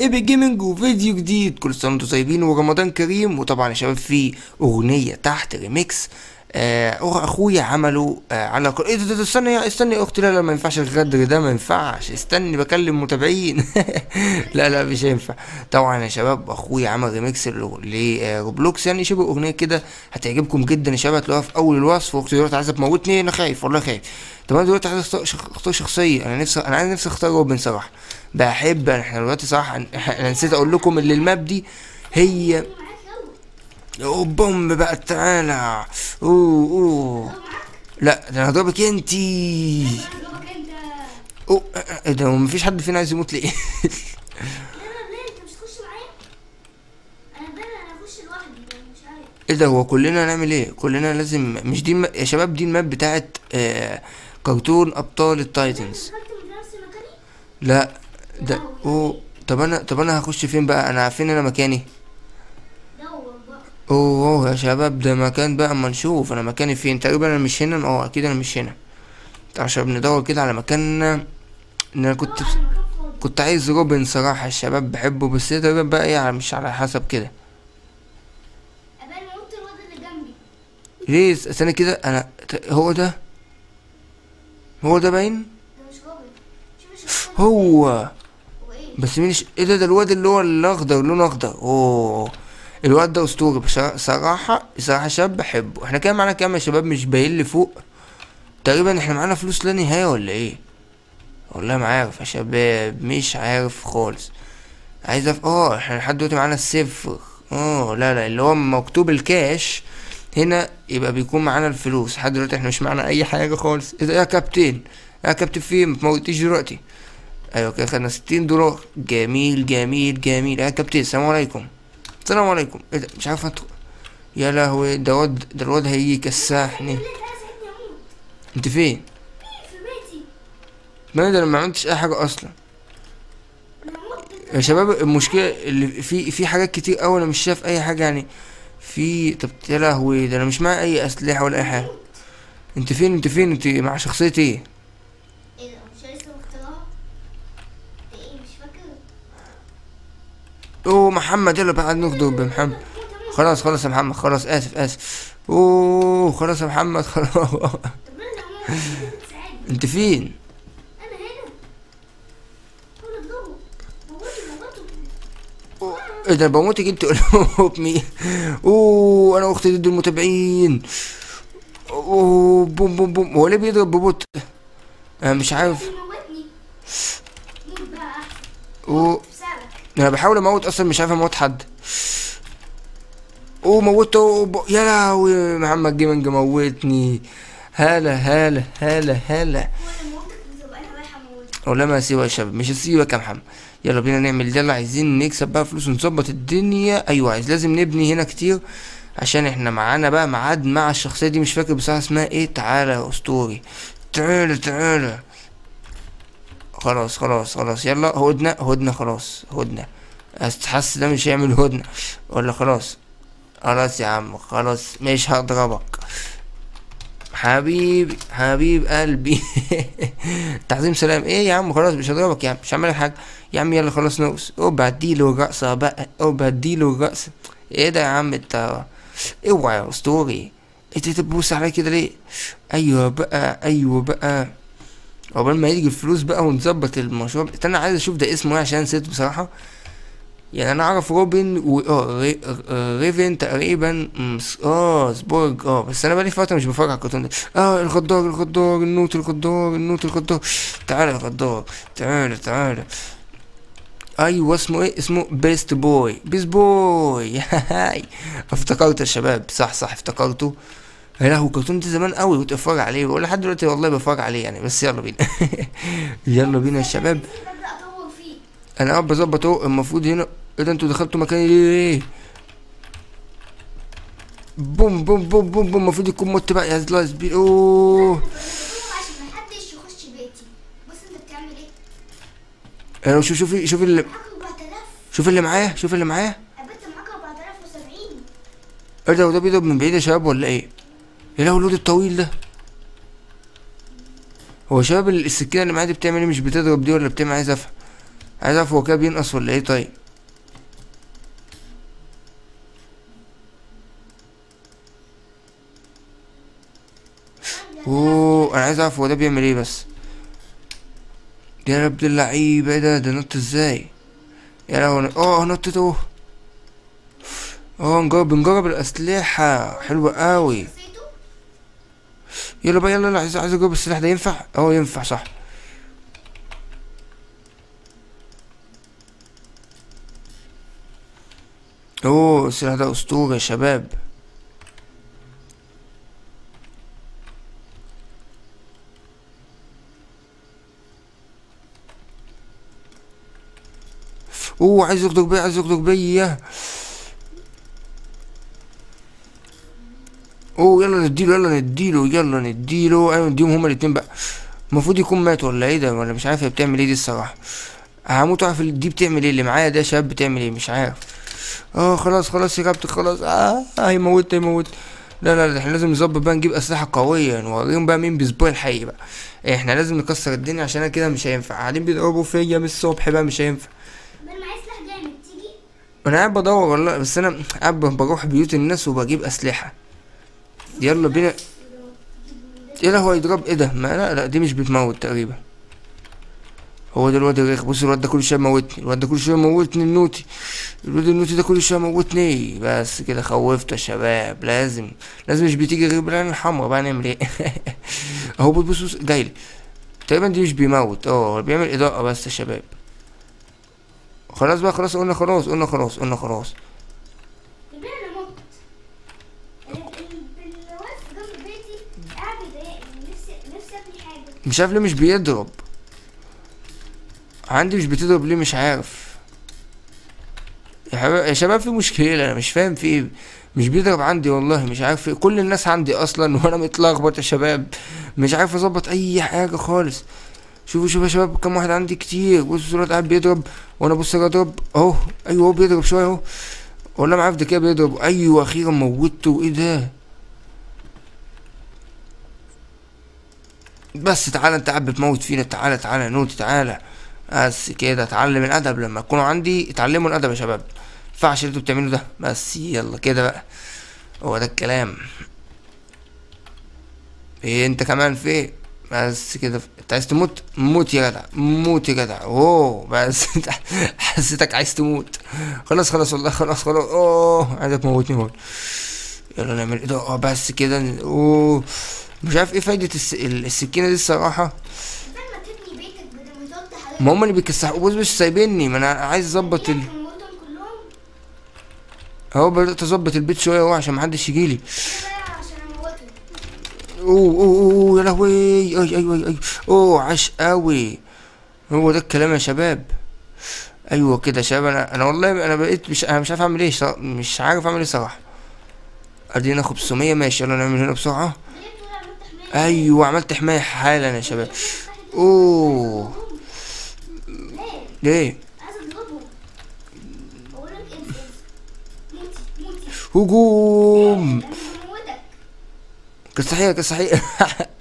ايبك جيمنج وفيديو جديد كل سنه وانتم طيبين ورمضان كريم وطبعا يا شباب في اغنيه تحت ريميكس آه أخ- اخويا عمله آه على كل ايه ده, ده, ده استنى يا استنى يا اختي لا لا ما ينفعش الغدر ده ما ينفعش استني بكلم متابعين لا لا مش هينفع طبعا يا شباب اخويا عمل ريميكس لروبلوكس يعني شبه اغنيه كده هتعجبكم جدا يا شباب هتلاقوها في اول الوصف واختي دلوقتي عايزه تموتني انا خايف والله خايف طب انا دلوقتي عايز أختار- شخ- اختار شخصيه انا نفسي انا عايز نفسي اختار روبن صراحه بحب احنا دلوقتي صراحه انا نسيت اقول لكم ان الماب دي هي اوه بوم بقى تعالى اوه اوه لا ده انا هضربك انتي هضربك انت اوه آه، آه، ايه ده هو مفيش حد فينا عايز يموت ليه لا لا ليه انت مش تخش معايا انا بقى انا اخش لوحدي أنا مش عارف ايه ده هو كلنا نعمل ايه كلنا لازم مش دي الم... يا شباب دي الماب بتاعت آه... كرتون ابطال التايتنز دخلت من نفس مكاني لا ده اوه طب انا طب انا هخش فين بقى انا فين انا مكاني دور بقى اوه أوه يا شباب ده مكان بقى اما نشوف انا مكاني فين تقريبا انا مش هنا اه اكيد انا مش هنا تعال يا شباب ندور كده على مكان ان انا كنت دور على مكان فاضي كنت عايز روبن صراحة الشباب بحبه بس هي تقريبا بقى ايه على- مش على حسب كده قبل ما قلت الواد اللي جنبي ليه استنى كده انا ت- هو ده هو ده باين ده مش راجل شوف شوف هو هو ايه بس مين ش... ايه ده ده الواد اللي هو الاخضر لونه اخضر اوه الواد ده اسطوري بس صراحة صراحة شاب بحبه احنا كده معانا كام يا شباب مش باين لي فوق تقريبا احنا معانا فلوس لا نهاية ولا ايه والله ما عارف يا شباب مش عارف خالص عايز أف... اه احنا لحد دلوقتي معانا الصفر اه لا لا اللي هو مكتوب الكاش هنا يبقى بيكون معانا الفلوس لحد دلوقتي احنا مش معانا اي حاجة خالص ايه ده يا كابتن يا كابتن فين متموتيش دلوقتي ايوه كده خدنا ستين دولار جميل جميل جميل يا كابتن السلام عليكم السلام عليكم ايه ده مش عارف ادخل يا لهوي ده واد ده الواد هيجي يكسحني ليه انت عايز ساعدني اموت انت فين في بيتي ما ده انا ما عملتش اي حاجه اصلا انا مت يا شباب المشكله اللي في في حاجات كتير قوي انا مش شايف اي حاجه يعني في طب يا لهوي ده انا مش معايا اي اسلحه ولا اي حاجه انت فين انت فين انت مع شخصيه ايه ايه ده مش لسه مختارها ده ايه مش فاكر اوه محمد يلا بقى نغدر بمحمد خلاص خلاص يا محمد خلاص اسف اسف اوه خلاص يا محمد خلاص طب انا لو ما تساعدني انت فين انا هنا قول اضربه موته موته ايه ده بموتك انت قلوب مين اوه انا واختي ضد المتابعين اوه بوم بوم بوم هو ليه بيضرب ببطء انا مش عارف يموتني موت بقى احسن اوه بسببك انا بحاول اموت اصلا مش عارف اموت حد اوه موته ب... يا لهوي محمد جيمنج موتني هلا هلا هلا هلا وانا موتك بتبقى انا رايحه اموتك ولا ما هسيبها يا شباب مش هسيبك يا محمد يلا بينا نعمل يلا عايزين نكسب بقى فلوس ونظبط الدنيا ايوه عايز لازم نبني هنا كتير عشان احنا معانا بقى ميعاد مع الشخصيه دي مش فاكر بصراحه اسمها ايه تعالى يا اسطوري تعالى تعالى خلاص خلاص خلاص يلا هدنة هدنة خلاص هدنة حاسس ده مش هيعمل هدنة ولا خلاص خلاص يا عم خلاص مش هضربك حبيبي حبيب قلبي تعظيم سلام ايه يا عم خلاص مش هضربك يا عم مش هعمل لك حاجه يا عم يلا خلاص نقص اوبا اديله الرقصه بقى اوبا اديله الرقصه ايه ده يا عم انت اوعى يا اسطوري انت تبوس عليا كده ليه ايوه بقى ايوه بقى عقبال ما يجي الفلوس بقى ونظبط المشروع انا عايز اشوف ده اسمه ايه عشان نسيت بصراحه يعني انا اعرف روبن و اه ري... آه، ريفن تقريبا مم، س- اه سبورج اه بس انا بقالي فتره مش بفرج على الكرتون ده اه الغدار الغدار النوت الغدار النوت الغدار تعالى يا غدار تعالى تعالى ايوه اسمه ايه اسمه بيست بوي بيست بوي هاي افتكرت يا شباب صح صح افتكرته يا لهوي الكرتون ده زمان قوي كنت بتفرج عليه ولا لحد دلوقتي والله بتفرج عليه يعني بس يلا بينا يلا بينا يا شباب ببدا اطور فيه انا قاعد بظبط اهو المفروض هنا ايه ده انتوا دخلتوا مكاني ليه بوم بوم بوم بوم بوم المفروض يكون مت بقى يا زلاس بي اوه عشان محدش يخش بيتي بص انت بتعمل ايه انا شوف شوفي شوف اللي معاك 4000 شوف اللي معايا شوف اللي معايا قابلت معاك 4070 ايه ده وده بيضرب من بعيد يا شباب ولا ايه ايه ده الواد الطويل ده هو شباب السكينه اللي معايا دي بتعمل ايه مش بتضرب دي ولا بتعمل عايز افهم عايز اعرف هو كده بينقص ولا ايه طيب اوه انا عايز اعرف هو ده بيعمل ايه بس يا رب اللعيبة ايه ده ده نط ازاي يا لهوي اه نطت اهو اه نجرب نجرب الاسلحة حلوة قوي نسيته يلا بقى يلا يلا عايز عايز اجرب السلاح ده ينفع اه ينفع صح اوه السلاح ده اسطورة يا شباب اوه عايز يغدر بيا عايز يغدر بيا اوه يلا نديله يلا نديله يلا نديله ايوه نديهم هما الاتنين بقى المفروض يكون مات ولا ايه ده ولا مش عارف هي بتعمل ايه دي الصراحه هموت اعرف ال- دي بتعمل ايه اللي معايا ده شاب بتعمل ايه مش عارف اه خلاص خلاص يا كابتن خلاص اه آه، هيموت هيموت لا لا لا احنا لازم نظبط بقى نجيب اسلحه قويه نوريهم بقى مين بسبوع الحقيقي بقى احنا لازم نكسر الدنيا عشان أنا كده مش هينفع قاعدين بيضربوا فيا من الصبح بقى مش هينفع بل معايا سلاح جامد تيجي انا قاعد بدور والله بس انا قاعد بروح بيوت الناس وبجيب اسلحه يلا بينا ايه ده هو يضرب ايه ده ما لا لا دي مش بتموت تقريبا هو ده الواد الريخ بص الواد ده كل شويه موتني الواد ده كل شويه موتني النوتي الواد النوتي ده كل شويه موتني بس كده خوفته يا شباب لازم لازم مش بتيجي غير بالعين الحمرا بقى نعمل ايه اهو بص بص جايلي تقريبا دي مش بيموت اه هو بيعمل اضاءة بس يا شباب خلاص بقى خلاص قلنا خلاص قلنا خلاص قلنا خلاص كبير انا مت ال- ال- اللي واقف جنب بيتي قاعد يضايقني نفسي نفسي ابني حاجه مش عارف ليه مش بيضرب عندي مش بتضرب ليه مش عارف يا حباب يا شباب في مشكلة انا مش فاهم في ايه مش بيضرب عندي والله مش عارف في كل الناس عندي اصلا وانا متلخبط يا شباب مش عارف اظبط اي حاجة خالص شوفوا شوفوا يا شباب كم واحد عندي كتير بصوا الواد قاعد بيضرب وانا بص اضرب اهو ايوه هو بيضرب شوية اهو والله ما عارف ده كده بيضرب ايوه اخيرا موتته ايه ده بس تعالى انت قاعد بتموت فينا تعالى تعالى يا نوتي تعالى بس كده اتعلم الادب لما تكونوا عندي اتعلموا الادب يا شباب ينفعش اللي انتوا بتعملوا ده بس يلا كده بقى هو ده الكلام ايه انت كمان في ايه بس كده انت عايز تموت موت يا جدع موت يا جدع اوه بس انت حسيتك عايز تموت خلاص خلاص والله خلاص خلاص اوه عايزك تموتني هون يلا نعمل ايه ده اه بس كده اوه مش عارف ايه فايدة الس... ال- السكينة دي الصراحة بدل ما تبني بيتك بدل ما تقعد تحاول ما هم اللي بيكسحوا بص مش سايبيني ما انا عايز اظبط ال... تموتهم كلهم اهو بدأت اظبط البيت شوية اهو عشان محدش يجيلي انا بقى عشان اموتهم اوه اوه اوه يا لهوي اي اي اي اي اوه عاش قوي هو ده الكلام يا شباب ايوه كده يا شباب انا انا والله انا بقيت مش انا مش عارف اعمل ايه صراحة. مش عارف اعمل ايه صراحة ادينا 500 ماشي يلا نعمل هنا بسرعة ليه بتقول عملت حمايه ايوه عملت حماية حالا يا شباب اوه ليه ليه عايز اضربهم اقول لك انسى انسى موتي موتي هجوم انا هموتك كصحيح كصحيح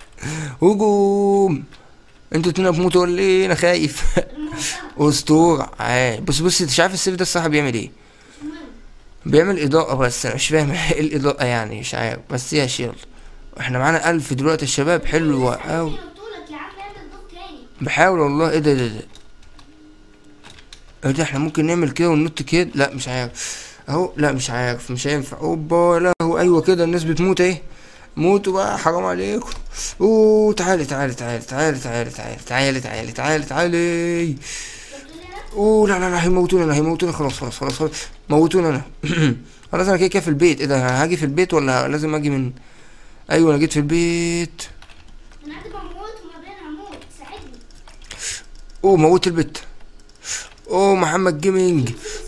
هجوم انتوا اتنين بتموتوا ولا ايه انا خايف الموتى اسطورة عادي بص بص انت مش عارف السيف ده الصراحة بيعمل ايه مش مهم بيعمل اضاءة بس انا مش فاهم ايه الاضاءة يعني مش عارف بس يا شيل احنا معانا الف دلوقتي يا شباب حلوة اوي قلتلك يا عم اعمل ضوء تاني بحاول والله ايه ده ده ده ايه ده احنا ممكن نعمل كده وننط كده لا مش عارف اهو لا مش عارف مش هينفع اوبا لا هو ايوه كده الناس بتموت ايه موتوا بقى حرام عليكم اوه تعالي تعالي تعالي تعالي تعالي تعالي تعالي تعالي تعالي تعالي قلت لي انا اوه لا لا لا هيموتوني انا هيموتوني خلاص خلاص خلاص خلاص موتوني انا خلاص انا كده كده في البيت ايه ده هاجي في البيت ولا لازم اجي من ايوه انا جيت في البيت انا قاعد بموت وما بين هموت ساعدني اوه موت البيت اوه محمد جيمنج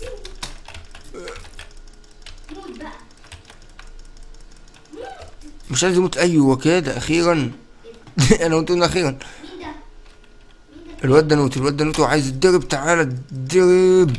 موت بقى مش عايز يموت ايوه كده اخيرا انا قلت له اخيرا مين ده؟ مين ده؟ الواد ده نوتي الواد ده نوتي وعايز يتضرب تعالى اتضرب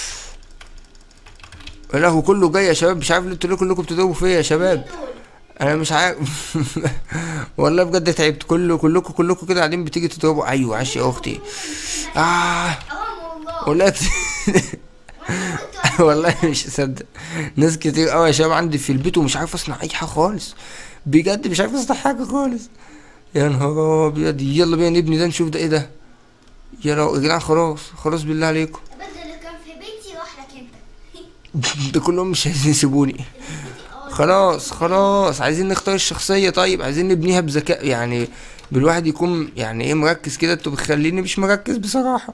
يا لهوي كله جاي يا شباب مش عارف ليه انتوا ليه كلكم بتضربوا فيا يا شباب دول انا مش عارف والله بجد تعبت كله كلكم كلكم كده قاعدين بتيجي تضربوا ايوه عاش يا اختي اه اوامر الله والله وانا موتته والله مش مصدق ناس كتير قوي يا شباب عندي في البيت ومش عارف اصنع اي حاجه خالص بجد مش عارف اصنع حاجه خالص يا نهار ابيض يلا بينا نبني ده نشوف ده ايه ده يا لو يا جدعان خلاص خلاص بالله عليكم بدل اللي كان في بيتي راح لك انت ده كلهم مش عايزين يسيبوني اه خلاص خلاص عايزين نختار الشخصية طيب عايزين نبنيها بذكاء يعني بالواحد يكون يعني ايه مركز كده انتوا بتخليني مش مركز بصراحة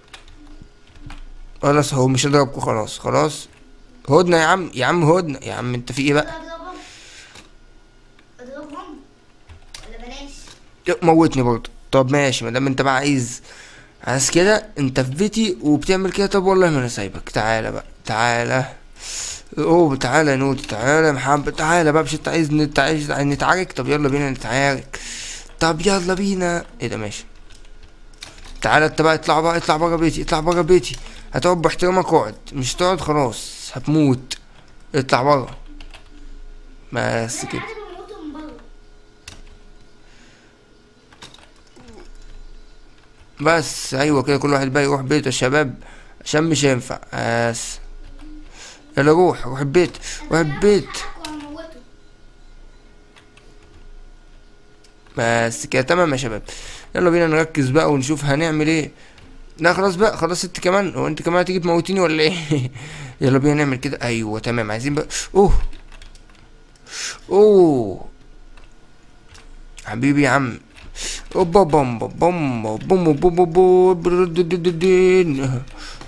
خلاص هو مش هضربكوا خلاص خلاص هدنة يا عم يا عم هدنة يا عم انت في ايه بقى اضربهم اضربهم ولا بلاش يا، موتني برضه طب ماشي مادام انت بقى عايز عايز كده انت في بيتي وبتعمل كده طب والله ما انا سايبك تعالى بقى تعالى اوه تعالى يا نوتي تعالى يا محمد تعالى بقى مش انت عايز نت- عايز نتعارك طب يلا بينا نتعارك طب يلا بينا ايه ده ماشي تعالى انت بقى اطلع بقى اطلع بره بيتي اطلع بره بيتي هتقعد باحترامك اقعد مش تقعد خلاص هتموت اطلع بره بس انا كده عادي بموتوا من بره بس ايوه كده كل واحد بقى يروح بيته يا شباب عشان مش هينفع بس يلا روح روح البيت روح البيت وهموته بس كده تمام يا شباب يلا بينا نركز بقى ونشوف هنعمل ايه لا خلاص بقى خلاص انت كمان هو انت كمان هتيجي تموتيني ولا ايه يلا بينا نعمل كده ايوه تمام عايزين بقى اوه اوه حبيبي يا عم اوبا بوم بوم بوم بوم بوم بوم بوم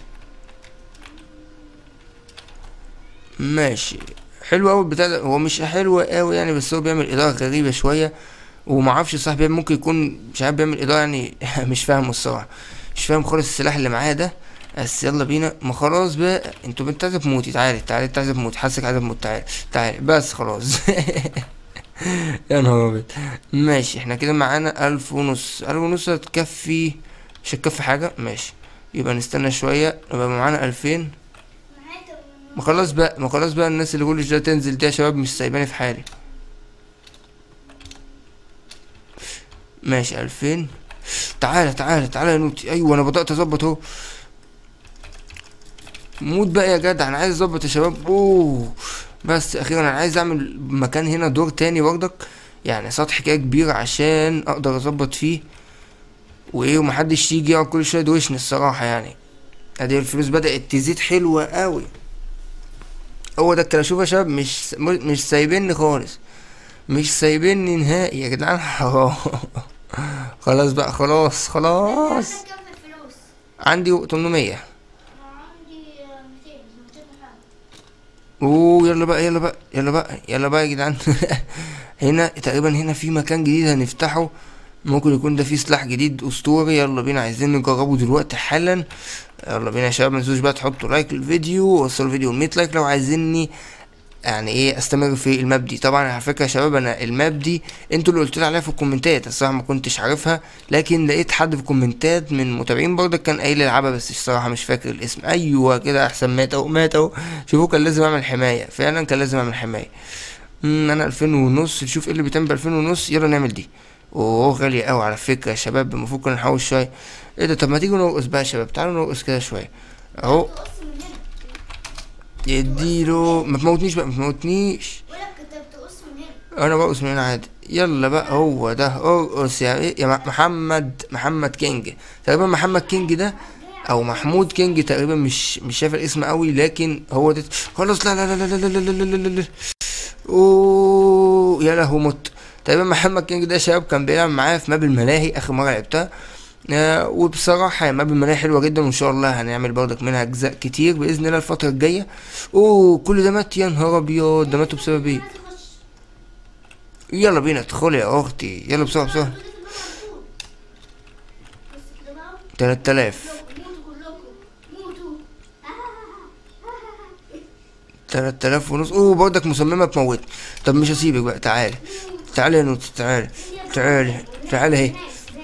ماشي حلو قوي البتاع ده هو مش حلو قوي يعني بس هو بيعمل اضاءة غريبة شوية ومعرفش صح بيعمل ممكن يكون مش عارف بيعمل اضاءة يعني مش فاهم الصراحة مش فاهم خالص السلاح اللي معايا ده بس يلا بينا ما خلاص بقى انتوا انت عايزة تموتي تعالي تعالي انت عايزة تموتي حاسك عايزة تموت تعالي تعالي بس خلاص يا نهار ابيض ماشي احنا كده معانا الف ونص الف ونص هتكفي مش هتكفي حاجة ماشي يبقى نستنى شوية يبقى معانا الفين معايا ما خلاص بقى ما خلاص بقى الناس اللي كل شويه تنزل دي يا شباب مش سايباني في حالي ماشي الفين تعالى تعالى تعالى يا نوتي ايوه انا بدأت اظبط اهو موت بقى يا جدع انا عايز اظبط يا شباب اوه بس اخيرا انا عايز اعمل مكان هنا دور تاني برضك يعني سطح كده كبير عشان اقدر اظبط فيه وايه ومحدش يجي يقعد كل شويه يدوشني الصراحه يعني ادي الفلوس بدأت تزيد حلوة قوي هو ده الكلام شوف يا شباب مش مش سايبيني خالص مش سايبيني نهائي يا جدعان حرام خلاص بقى خلاص خلاص كام في الفلوس عندي 800 انا عندي 200 200 حاجه اوه يلا بقى يلا بقى يلا بقى يلا بقى يا جدعان هنا تقريبا هنا في مكان جديد هنفتحه ممكن يكون ده فيه سلاح جديد اسطوري يلا بينا عايزين نجربه دلوقتي حالا يلا بينا يا شباب متنسوش بقى تحطوا لايك للفيديو ووصلوا الفيديو ل 100 لايك لو عايزيني يعني ايه استمر في الماب دي طبعا على فكره يا شباب انا الماب دي انتوا اللي قلتوا لي عليها في الكومنتات الصراحه ما كنتش عارفها لكن لقيت حد في الكومنتات من متابعين برضك كان قايل العبها بس الصراحه مش فاكر الاسم ايوه كده احسن مات اهو مات اهو شوفوا كان لازم اعمل حمايه فعلا كان لازم اعمل حمايه امم انا 2000 ونص نشوف ايه اللي بيتم ب 2000 ونص يلا نعمل دي اوه غالية قوي على فكرة يا شباب المفروض كنا نحوش شوية ايه ده طب ما تيجوا نرقص بقى يا شباب تعالوا نرقص كده شوية اهو تقص من هنا يديله ما تموتنيش بقى ما تموتنيش ولا كنت بتقص من هنا انا برقص من هنا عادي يلا بقى هو ده ارقص يا ايه يا م- محمد محمد كينج تقريبا محمد كينج ده او محمود كينج تقريبا مش مش شايف الاسم قوي لكن هو ده خلاص لا لا لا لا لا لا لا لا لا لا اوه يا لهو مت تقريبا محمد كينج ده شباب كان بيلعب معايا في ماب الملاهي اخر مره لعبتها آه وبصراحة يا ماب الملاهي حلوة جدا وان شاء الله هنعمل برضك منها اجزاء كتير باذن الله الفترة الجاية اوه كل ده مات يا نهار ابيض ده ماتوا بسبب ايه تخش يلا بينا ادخلي يا اختي يلا بسرعة بسرعة بس كده بقى تلات الاف موتوا كلكم موتوا تلات الاف ونص اوه برضك مصممة تموتني طب مش هسيبك بقى تعالي تعالي يا نوتي تعالي تعالي تعالي اهي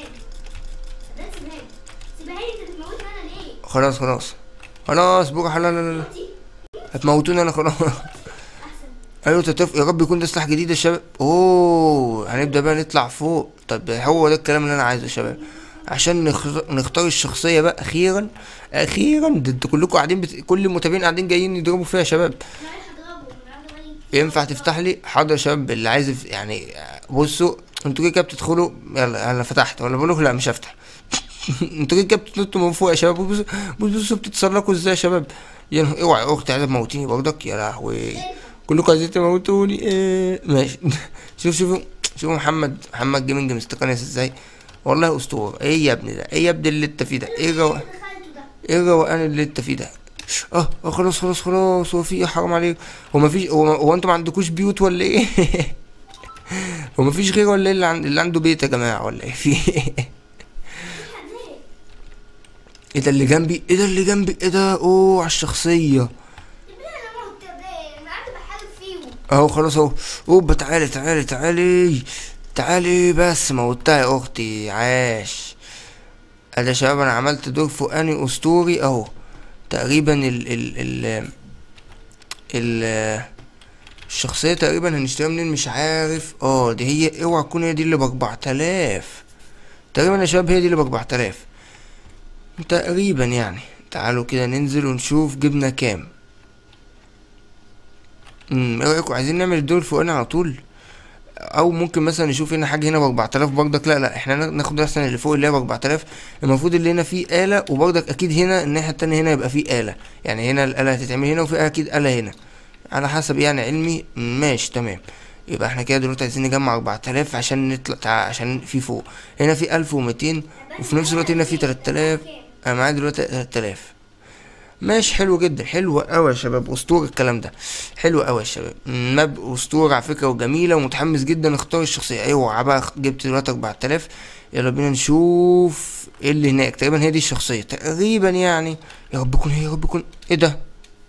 خلاص خلاص خلاص بروح لا لا لا لا هتموتوني انا خلاص ايوه تتف يا رب يكون ده سلاح جديد يا شباب اوه هنبدا بقى نطلع فوق طب هو ده الكلام اللي انا عايزه يا شباب عشان نخ- نختار الشخصيه بقى اخيرا اخيرا ده انتوا كلكم قاعدين بت... كل المتابعين قاعدين جايين يضربوا فيها يا شباب انا رايح اضربه من قبل ما يجي. ينفع تفتح لي حاضر يا شباب اللي عايز يف- يعني بصوا انتوا كده كده بتدخلوا يلا انا فتحت ولا بقول لكم لا مش هفتح انتوا كده كده بتنطوا من فوق يا شباب بصوا بصوا بصوا بتتسلقوا ازاي يا شباب يا نهار- اوعى يا اختي عايزه تموتيني برضك يا لهوي كلكم عايزين تموتوني ايه ماشي شوف شوفوا شوفوا محمد محمد جيمنج مستقنس ازاي والله اسطوره ايه يا ابني ده ايه يا ابني اللي انت فيه ده ايه جو... اللي دخلته ده ايه الروقان اللي انت فيه ده اه اه خلاص خلاص خلاص هو في ايه حرام عليك هو مفيش هو, هو انتوا ما عندكوش بيوت ولا ايه هو مفيش غير ولا ايه اللي, عند... اللي عنده بيت يا جماعه ولا ايه في ايه ايه ده اللي جنبي ايه ده اللي جنبي ايه ده اوه على الشخصيه يا ابني انا موت يا ابني انا قاعد بحارب فيهم اهو خلاص اهو اوبا تعالي تعالي تعالي تعالي بس موتها يا اختي عاش ادي يا شباب انا عملت دور فوقاني اسطوري اهو تقريبا ال ال ال ال الشخصية تقريبا هنشتريها منين مش عارف اه دي هي اوعى تكون هي دي اللي باربع تلاف تقريبا يا شباب هي دي اللي باربع تلاف تقريبا يعني تعالوا كده ننزل ونشوف جبنا كام امم ايه رايكم عايزين نعمل الدور الفوقاني على طول او ممكن مثلا نشوف هنا حاجه هنا ب 4000 برضك لا لا احنا نا- ناخد احسن اللي فوق اللي هي ب 4000 المفروض اللي هنا فيه آلة وبرضك اكيد هنا الناحيه التانية هنا يبقى فيه آلة يعني هنا الآلة هتتعمل هنا وفي اكيد آلة هنا على حسب يعني علمي ماشي تمام يبقى احنا كده دلوقتي عايزين نجمع 4000 عشان نطلع تع- عشان في فوق هنا في 1200 وفي نفس الوقت هنا في 3000 انا معايا دلوقتي 3000 ماشي حلو جدا حلو قوي يا شباب اسطوره الكلام ده حلو قوي يا شباب ماب اسطوره على فكره وجميله ومتحمس جدا اختار الشخصيه ايوه بقى جبت دلوقتي 4000 يلا بينا نشوف ايه اللي هناك تقريبا هي دي الشخصيه تقريبا يعني يا رب يكون هي يا رب يكون ايه ده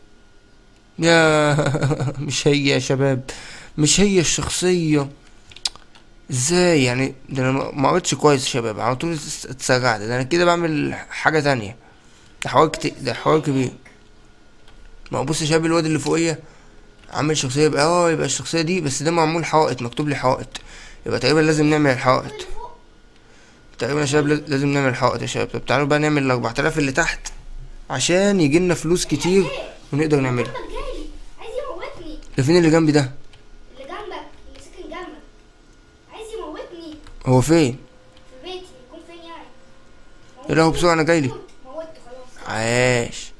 يا مش هي يا شباب مش هي الشخصيه ازاي يعني ده انا ما- ما قريتش كويس يا شباب على طول اتس- اتسرعت ده انا كده بعمل حاجه تانية ده حوار كتير ده حوار كبير ما هو بص يا شباب الواد اللي فوقيه عامل شخصيه يبقى اه يبقى الشخصيه دي بس ده معمول حائط مكتوب لي حائط يبقى تقريبا لازم نعمل الحائط تقريبا يا شباب لاز- لازم نعمل حائط يا شباب طب تعالوا بقى نعمل ال 4000 اللي تحت عشان يجي لنا فلوس كتير ونقدر نعملها محمد جاي عايز يموتني ده فين اللي جنبي ده اللي جنبك اللي ساكن جنبك عايز يموتني هو فين في بيتي يكون فين يعني يا لهوي بسرعه انا جايلي موته خلاص عاش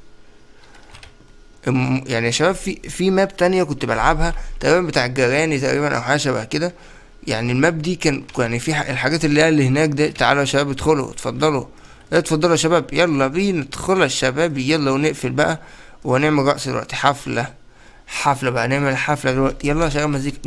الم- يعني يا شباب في في ماب تانية كنت بلعبها تقريبا بتاع الجيراني تقريبا او حاجه شبه كده يعني الماب دي كان يعني في ح- الحاجات اللي هي اللي هناك ده تعالوا يا شباب ادخلوا اتفضلوا اتفضلوا يا شباب يلا بينا ادخلوا يا شباب يلا ونقفل بقى ونعمل رقص دلوقتي حفله حفله بقى نعمل حفله دلوقتي يلا يا شباب مزيكا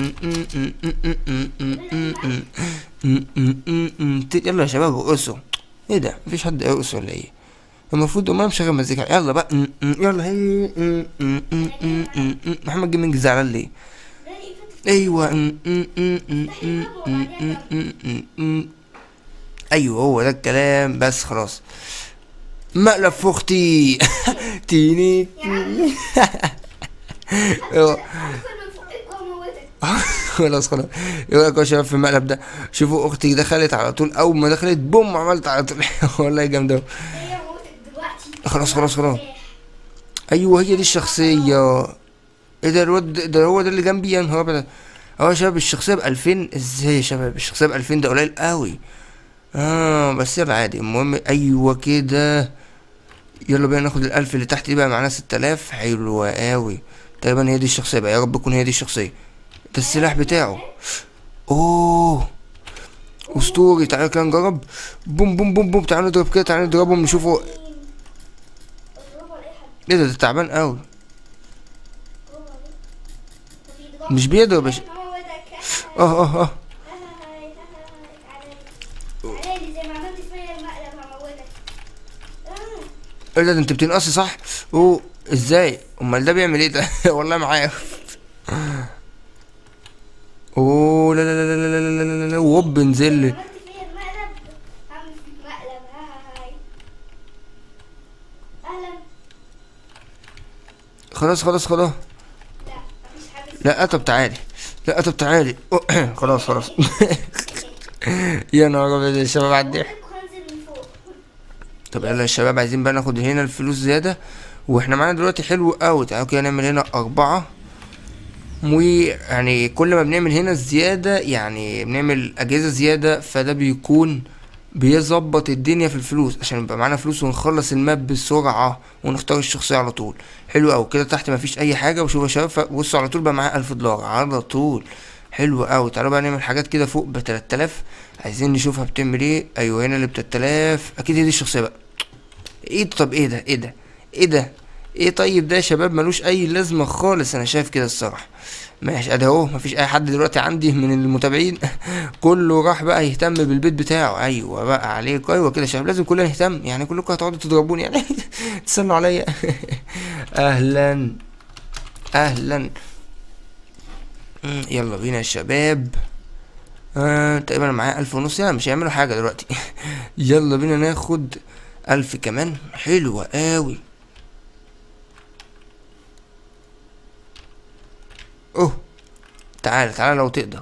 يلا يا شباب ارقصوا ايه ده مفيش حد يرقص ولا ايه المفروض امال مشغل مزيكا يلا بقى م- م- يلا هي م- م- م- م- م- م. محمد جيمنج زعلان ليه ده ايه فتح ايوه م- م- م- م- م- م- م- م- م- م. ايوه هو ده الكلام بس خلاص مقلب في اختي تيني تيني ايوه ادخل من فوقك واموتك خلاص خلاص ايه رايكم يا شباب في المقلب ده شوفوا اختي دخلت على طول اول ما دخلت بوم عملت على طول والله جامده أوي. هي موتك دلوقتي خلاص خلاص خلاص ايوه هي دي الشخصيه ايه ده الواد ده- ده هو ده اللي جنبي يا نهار ابيض اهو يا شباب الشخصيه ب 2000 ازاي يا شباب الشخصيه ب 2000 ده قليل قوي اه بس يلا عادي المهم ايوه كده يلا بينا ناخد الالف اللي تحت دي بقى معانا 6000 حلوه قوي تقريبا هي دي الشخصيه بقى يا رب تكون هي دي الشخصيه ده السلاح بتاعه اوه اسطوري تعالى كده نجرب بوم بوم بوم بوم تعالى نضرب كده تعالى نضربهم نشوفوا اضربه على اي حد ايه ده ده تعبان قوي اضربه عليه طب يضربه. مش بيضرب يا ش- هموتك. اه اه اه تعالى لي. تعالى لي زي ما عملت فيا المقلب هموتك آه. ايه ده ده انت بتنقصي صح اوه ازاي امال ده بيعمل ايه ده والله ما عارف اوه لا لا لا لا لا لا لا لا لا ووب نزل لي عملت فيا المقلب هعمل فيك مقلب ها هاي اهلا خلاص خلاص خلاص لا مفيش حاجه لا طب تعالي لا طب تعالي أوه، خلاص خلاص يا نهار ابيض يا شباب عدي هنزل طب يلا يا شباب عايزين بقى ناخد هنا الفلوس زيادة واحنا معانا دلوقتي حلو قوي تعالوا كده نعمل هنا أربعة ويعني كل ما بنعمل هنا الزيادة يعني بنعمل أجهزة زيادة فده بيكون بيظبط الدنيا في الفلوس عشان يبقى معانا فلوس ونخلص الماب بسرعة ونختار الشخصية على طول حلو أوي كده تحت مفيش أي حاجة وشوفوا يا شباب بصوا على طول بقى معايا ألف دولار على طول حلو أوي تعالوا بقى نعمل حاجات كده فوق بتلات آلاف عايزين نشوفها بتعمل ايه أيوه هنا اللي بتلات آلاف أكيد هي دي الشخصية بقى ايه طب ايه ده ايه ده ايه ده ايه طيب ده يا شباب ملوش اي لازمه خالص انا شايف كده الصراحه ماشي ادي اهو مفيش اي حد دلوقتي عندي من المتابعين كله راح بقى يهتم بالبيت بتاعه ايوه بقى عليك ايوه كده يا شباب لازم كلنا نهتم يعني كلكم هتقعدوا تضربوني يعني تستنوا عليا اهلا اهلا مم، يلا بينا يا شباب آه تقريبا أنا معايا ألف ونص يعني مش هيعملوا حاجة دلوقتي يلا بينا ناخد ألف كمان حلوة قوي اوه تعال تعال لو تقدر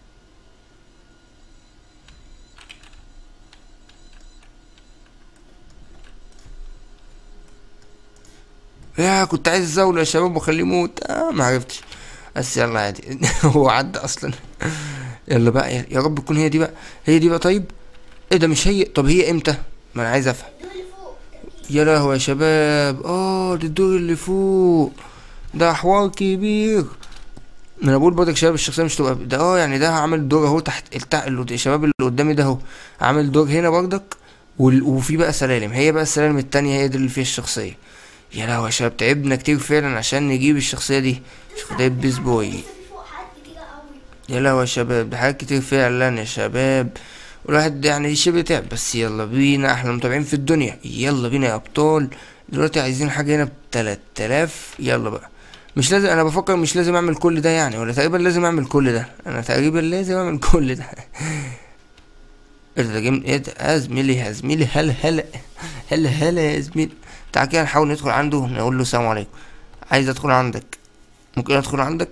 يا كنت عايز ازاوله يا شباب واخليه يموت آه ما عرفتش بس يلا عادي هو عدى اصلا يلا بقى يا يا رب تكون هي دي بقى هي دي بقى طيب ايه ده مش هي طب هي امتى ما انا عايز افهم الدور اللي فوق أكيد. يا لهوي يا شباب اه ده الدور اللي فوق ده حوار كبير ما انا بقول برضك يا شباب الشخصيه مش تبقى ده اه يعني ده عامل دور اهو تحت التع... اللي- الشباب اللي قدامي ده اهو عامل دور هنا برضك وال... وفي بقى سلالم هي بقى السلالم التانية هي دي اللي فيها الشخصية يا لهوي يا شباب تعبنا كتير فعلا عشان نجيب الشخصية دي شخصية بيس بوي لسه في فوق حد كده قوي يا لهوي يا شباب ده حاجات كتير فعلا يا شباب والواحد يعني شبه تعب بس يلا بينا احنا متابعين في الدنيا يلا بينا يا ابطال دلوقتي عايزين حاجة هنا بتلات آلاف يلا بقى مش لازم انا بفكر مش لازم اعمل كل ده يعني ولا تقريبا لازم اعمل كل ده انا تقريبا لازم اعمل كل ده ايه ده جيم ايه ده يا زميلي يا زميلي هلا هلا هلا هلا يا زميلي تعال كده نحاول ندخل عنده نقول له السلام عليكم عايز ادخل عندك ممكن ادخل عندك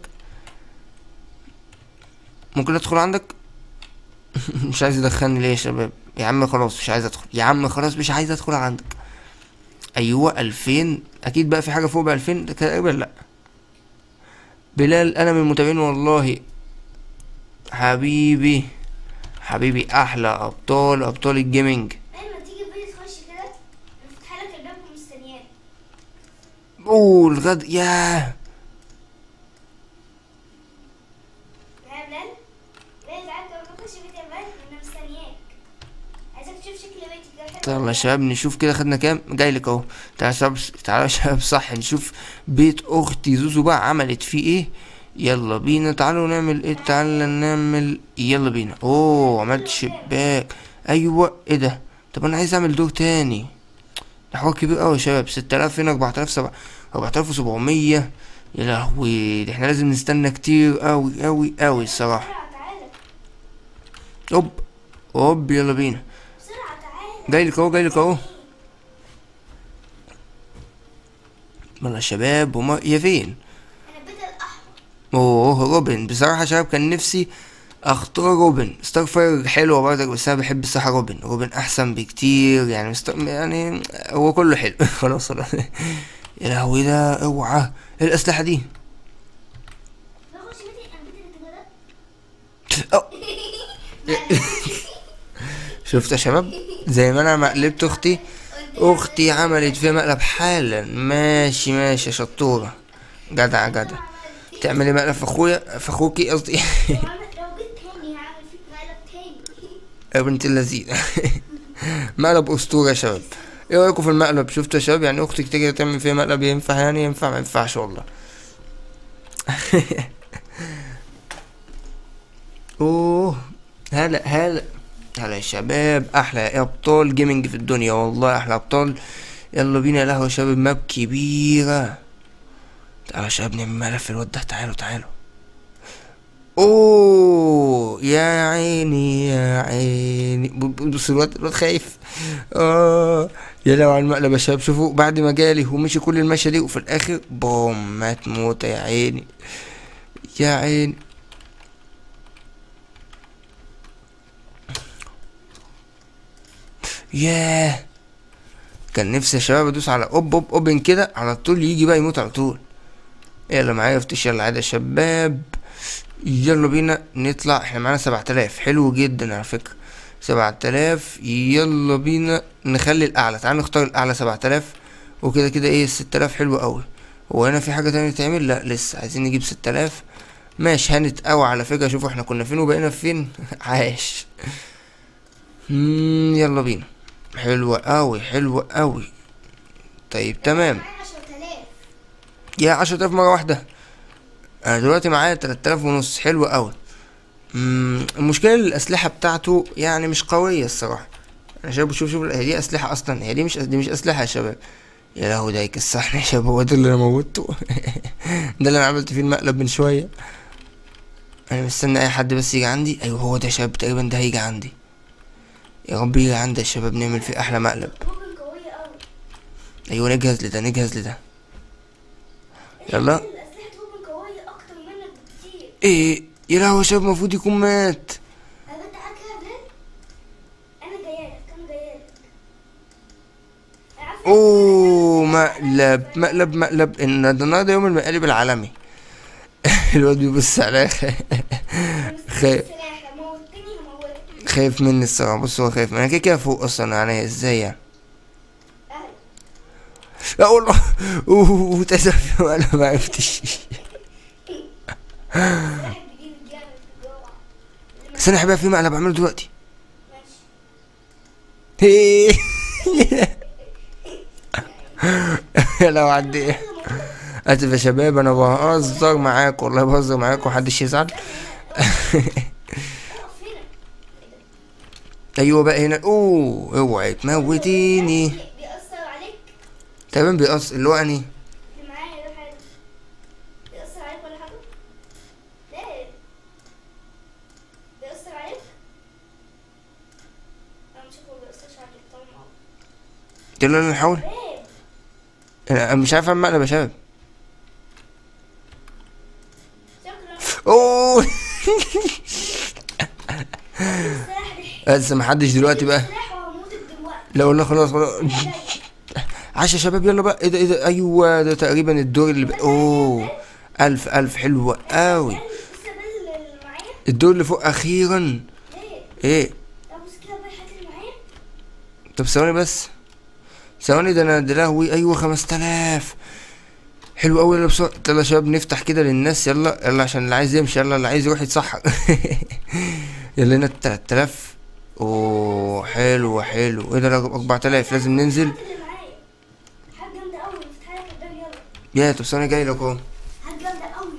ممكن ادخل عندك مش عايز يدخلني ليه يا شباب يا عم خلاص مش عايز ادخل يا عم خلاص مش عايز ادخل عندك ايوه الفين اكيد بقى في حاجه فوق بألفين ده تقريبا لا بلال انا من المتابعين والله حبيبي حبيبي احلى ابطال ابطال الجيمنج لما تيجي البيت تخش كده انا فاتحه لك الباب ومستنياك اوه الغد ياه يا بلال بلال تعالى قبل ما تخش بيت يا بلال انا مستنياك عايزك تشوف شكل بيتي كده حلو طيب يا شباب نشوف كده خدنا كام جاي لك اهو تعالى يا شباب تعالى يا شباب صح نشوف بيت اختي زوزو بقى عملت فيه ايه يلا بينا تعالوا نعمل ايه تعالى نعمل يلا بينا اوه عملت شباك ايوه ايه ده طب انا عايز اعمل دور تاني ده حوار كبير قوي يا شباب ستة آلاف هنا اربعة آلاف سبعة اربعة آلاف وسبعمية يا لهوي ده احنا لازم نستنى كتير قوي قوي قوي الصراحة بسرعه تعالى اوب اوب يلا بينا بسرعه تعالى جاي لك اهو جاي لك اهو والله يا شباب وما يا فين انا البيت الاحمر اوه روبن بصراحة يا شباب كان نفسي اختار روبن ستار فاير حلوة برضك بس انا بحب الصراحة روبن روبن احسن بكتير يعني مست... يعني هو كله حلو خلاص خلاص يا لهوي ده اوعى ايه الاسلحة دي بخش بيتي انا بيتي اللي كده أو. شفت يا شباب زي ما انا مقلبت اختي اختي عملت فيها مقلب حالا ماشي ماشي يا شطورة جدع جدع تعملي مقلب في اخويا في اخوكي قصدي لو عمل- لو جيت تاني هعمل فيك مقلب تاني يا بنت اللذينة مقلب اسطورة يا شباب ايه رايكم في المقلب شفتوا يا شباب يعني اختك تيجي تعمل فيها مقلب ينفع يعني ينفع ما ينفعش والله اوه هلا هلا هلا يا شباب احلى ابطال جيمنج في الدنيا والله احلى ابطال يلا بينا يا لهوي يا شباب ماب كبيرة تعالوا يا شباب نعمل مقلب في الواد ده تعالوا تعالوا اوه يا عيني يا عيني ب- ب- بص الواد الواد خايف اه يا لو على المقلب يا شباب شوفوا بعد ما جالي ومشي كل المشية دي وفي الاخر بوم مات موتة يا عيني يا عيني ياه كان نفسي يا شباب ادوس على اوب اوب اوبن كده على طول يجي بقى يموت على طول يلا معايا افتش يلا عادي يا شباب يلا بينا نطلع احنا معانا سبعة آلاف حلو جدا على فكرة سبعة آلاف يلا بينا نخلي الأعلى تعال نختار الأعلى سبعة آلاف وكده كده ايه ستة آلاف حلو أوي هو هنا في حاجة تانية تعمل لا لسه عايزين نجيب ستة آلاف ماشي هانت أوي على فكرة شوفوا احنا كنا فين وبقينا فين عاش مم، يلا بينا حلوة أوي حلوة أوي طيب تمام معايا 10000 يا عشرة آلاف مرة واحدة أنا دلوقتي معايا تلات آلاف ونص حلو أوي مم، المشكلة إن الأسلحة بتاعته يعني مش قوية الصراحة أنا شباب شوف شوف هي دي أسلحة أصلا هي دي مش دي مش أسلحة يا شباب يا لهوي ده يكسحني يا شباب هو ده اللي أنا موتته ده اللي أنا عملت فيه المقلب من شوية أنا مستني أي حد بس يجي عندي أيوه هو ده يا شباب تقريبا ده هيجي عندي يا رب يجي عندي يا شباب نعمل فيه أحلى مقلب روبن قوية أوي أيوه نجهز لده نجهز لده يلا الأسلحة روبن قوية أكتر منك بكتير ايه يا لهوي يا شباب المفروض يكون مات أنا بنت قاعد كده يا بلال أنا جايالك أنا جايالك عارفة اوه مقلب مقلب مقلب ان ده النهارده يوم المقالب العالمي الواد بيبص عليا خ- خايف سلاح لو موتني هموتك خايف مني الصراحه بص هو خايف مني انا كده كده فوق اصلا يعني ازاي يعني أهل لا والله اوه اتأسف انا ما عرفتش السلاح بيجيب الجامد في الجوع استنى يا حبيبي في مقلب بعمله دلوقتي ماشي لو عدي اسف يا شباب انا بهزر معاك والله بهزر معاك ومحدش يزعل اقف هنا ايوه بقى هنا اوه اوعي تموتيني بيأثر عليك تمام بيقص اللي هو اني اللي معايا ده حاجة بيأثر عليك ولا حاجة؟ ليه؟ بيأثر عليك؟ أنا مش هو بيأثرش عليك طبعا يلا يلا نحاول ليه؟ انا مش عارف اعمل مقلب يا شباب شكرا اوه السلاح دي بس محدش دلوقتي بقى السلاح وهموتك دلوقتي لا والله خلاص خلاص عاش يا شباب يلا بقى ايه ده ايه ده ايوه ده تقريبا الدور اللي بقى اوه الف الف حلوة قوي لسه ده اللي معايا؟ الدور اللي فوق اخيرا ليه؟ ايه طب بص كده بقى الحاجات اللي معايا طب ثواني بس ثواني ده انا ده لهوي ايوه خمس تلاف حلو قوي يلا بسرعة يلا يا شباب نفتح كده للناس يلا يلا عشان اللي عايز يمشي يلا اللي عايز يروح يتسحر يلا هنا تلات تلاف اوه حلو حلو ايه ده اربع تلاف لازم ننزل الحاجات اللي معايا حاجة جامدة أوي افتحها لك قدام يلا يا طب ثواني جاي لك اهو حاجة جامدة أوي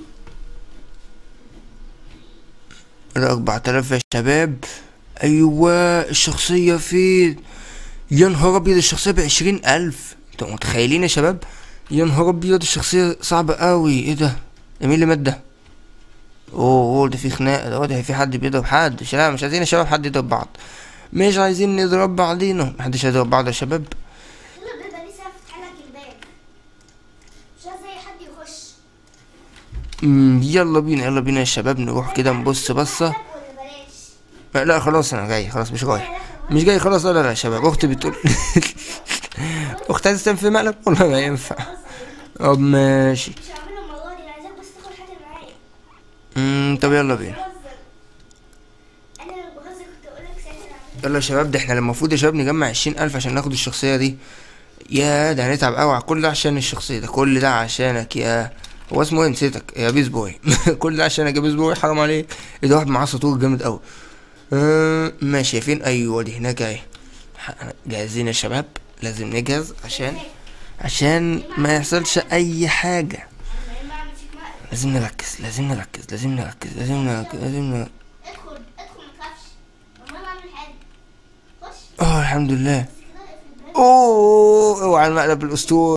ده أربعة آلاف يا شباب أيوة الشخصية فين يا نهار أبيض الشخصية بعشرين ألف انتوا متخيلين يا شباب يا نهار أبيض الشخصية صعبة أوي ايه ده ده مين اللي مات ده اوه اوه ده في خناقة ده واضح في حد بيضرب حد مش لا مش عايزين يا شباب حد يضرب بعض مش عايزين نضرب بعضينا محدش هيضرب بعض يا شباب يلا بيبقى لسه هفتح لك الباب مش عايز أي حد يخش مم، يلا بينا يلا بينا يا شباب نروح كده نبص بصة ولا بلاش لا خلاص انا جاي خلاص مش رايح مش جاي خلاص لا لا لا يا شباب اختي بتقول اختي عايزه تعمل في مقلب والله ما ينفع طب ماشي مش هعملها المرة دي أنا عايزاك بس تاخد حاجة اللي معايا امم طب يلا بينا بهزر أنا لو بهزر كنت أقول لك ساعتها أنا يلا يا شباب ده احنا المفروض يا شباب نجمع عشرين الف عشان ناخد الشخصيه دي يا ده هنتعب قوي على كل ده عشان الشخصيه ده كل ده عشانك يا هو اسمه ايه نسيتك يا بيس بوي كل ده عشانك يا بيس بوي حرام عليك ايه ده واحد معاه سطور جامد قوي آه ماشي فين ايوه دي هناك اهي ح- جاهزين يا شباب لازم نجهز عشان عشان ما يحصلش اي حاجه أنا لما أعمل فيك مقلب لازم نركز لازم نركز لازم نركز لازم نركز لازم نركز ادخل ادخل ما تخافش والله ما أعمل حاجة خش اه الحمد لله بس كده اقفل الباب اوه اوعى المقلب الاسطوري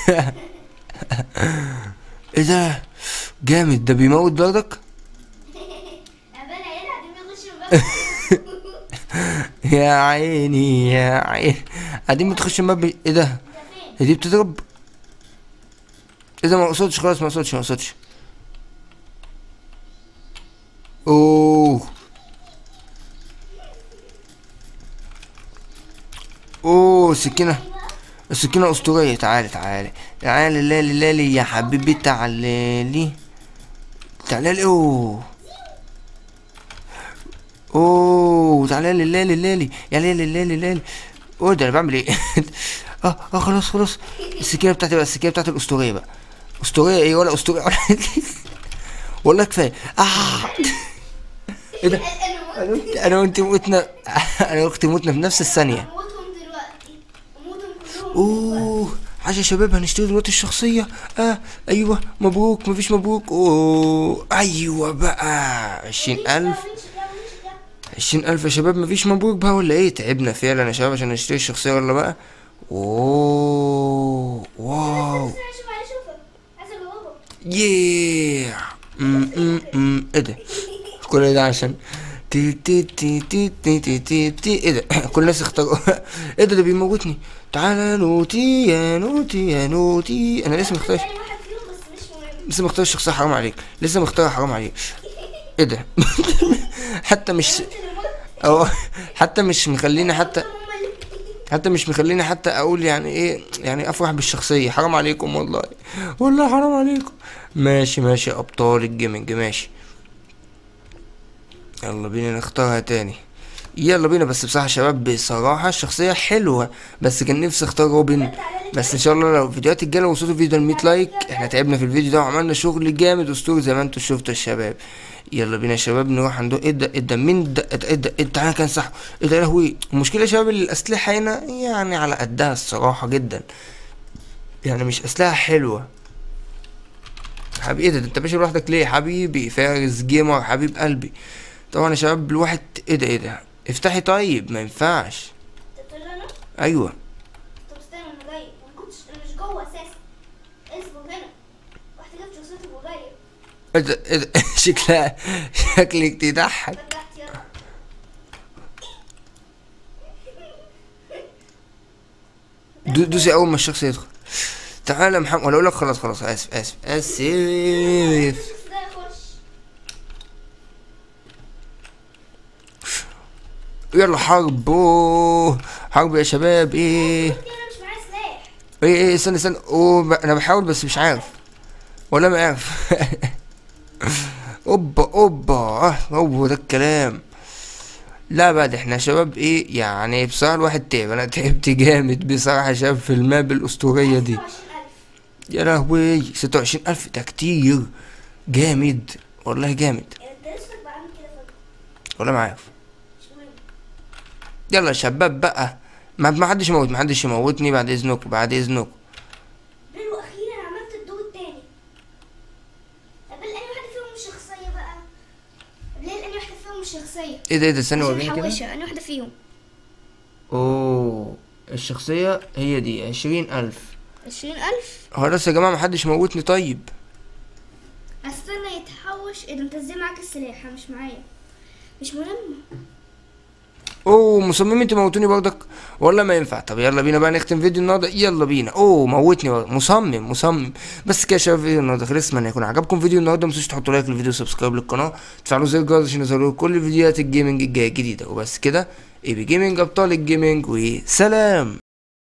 ايه ده جامد ده بيموت برضك يا بني عيال قاعدين بيخشوا الباب يا عيني يا عيني قاعدين بتخش الماب ايه ده انت فين؟ هي دي بتضرب ايه ده ما اقصدش خلاص ما اقصدش ما اقصدش اوه اوه سكينه السكينة الأسطورية تعالي تعالي تعالي لالي لالي يا حبيبي تعالي تعالي لي اوه اوه تعالي لي لالي لالي يا لالي لالي لالي اوه ده انا بعمل ايه اه اه خلاص خلاص السكينة بتاعتي بقى السكينة بتاعتي الأسطورية بقى أسطورية ايه ولا أسطورية ولا والله كفاية اه ايه ده انا انا موت وانت انا وانت متنا انا واختي متنا في نفس الثانية اموتهم دلوقتي اموتهم كلهم اوه عاش يا شباب هنشتري دلوقتي الشخصية اه ايوه مبروك مفيش مبروك اوه ايوه بقى عشرين الف عشرين الف يا شباب مفيش مبروك بقى ولا ايه تعبنا فعلا يا شباب عشان نشتري الشخصية ولا بقى اوه واو شوف عايز اشوفك عايز اجاوبك ياه أم، أم، أم. ايه ده كل ده عشان تي تي تي تي تي تي تي تي ايه ده كل الناس اختاروا ايه ده ده بيموتني تعالى يا نوتي يا نوتي يا نوتي انا لسه مختار تاني واحد فيهم بس مش مهم لسه مختار الشخصية حرام عليك لسه مختار حرام عليك ايه ده حتى مش انت اللي موت أو حتى مش مخليني حتى هم اللي حتى مش مخليني حتى اقول يعني ايه يعني افرح بالشخصيه حرام عليكم والله والله حرام عليكم ماشي ماشي يا ابطال الجيمنج ماشي يلا بينا نختارها تاني يلا بينا بس بصراحه يا شباب بصراحه الشخصيه حلوه بس كان نفسي اختار روبن بس ان شاء الله لو فيديوهات الجايه وصلوا الفيديو ل 100 لايك احنا تعبنا في الفيديو ده وعملنا شغل جامد اسطوري زي ما انتم شفتوا يا شباب يلا بينا يا شباب نروح عند ايه ده ايه ده مين ده ايه ده ايه ده ايه ده تعالى كان صح ايه ده يا لهوي المشكله يا شباب إن الاسلحه هنا يعني على قدها الصراحه جدا يعني مش اسلحه حلوه حبيبي ايه ده, ده انت ماشي لوحدك ليه حبيبي فارس جيمر حبيب قلبي طبعا يا شباب الواحد ايه ده ايه ده افتحي طيب ما ينفعش انت بتقول انا ايوه طب استنى انا جاي ما كنتش انا مش جوه اساسا اصبر هنا رحت جبت شخصيتك وجايه ايه ده ايه ده شكلها شكلك تضحك رجعت يلا دو- دوسي اول ما الشخص يدخل تعالى يا محمد ولا اقول لك خلاص خلاص اسف اسف اسف الشخص ده يخش يلا حرب أوه. حرب يا شباب ايه انا مش معايا سلاح ايه ايه استنى استنى اوه ب- انا بحاول بس مش عارف ولا ما عارف اوبا اوبا اه هو ده الكلام لا بقى ده احنا يا شباب ايه يعني بصراحة الواحد تعب انا تعبت جامد بصراحة يا شباب في الماب الاسطورية دي 26000 يا لهوي ستة وعشرين الف ده كتير جامد والله جامد انت لسه بعمل كده فجأة ولا ما عارف مش مهم يلا يا شباب بقى ما ما حدش يموت ما حدش يموتني بعد اذنكم بعد اذنكم بيل واخيرا عملت الدور التاني طب بيل انهي واحدة فيهم الشخصية بقى بيل انهي واحدة فيهم الشخصية ايه ده ايه ده استنى عشان وريني كده نحوشها انهي واحدة فيهم اوه الشخصية هي دي عشرين الف عشرين ألف هو بس يا جماعة ما حدش يموتني طيب استنى يتحوش ايه ده انت ازاي معاك السلاح أنا مش معايا مش مهم اوه مصممين تموتوني برضك ولا ما ينفع طب يلا بينا بقى نختم فيديو النهارده يلا بينا اوه موتني برضه. مصمم مصمم بس كده يا شباب فيديو النهارده خلص اتمنى يكون عجبكم فيديو النهارده ما تنسوش تحطوا لايك للفيديو وسبسكرايب للقناه تفعلوا زر الجرس عشان يظهروا كل فيديوهات الجيمنج الجايه الجديده وبس كده اي بي جيمنج ابطال الجيمنج وسلام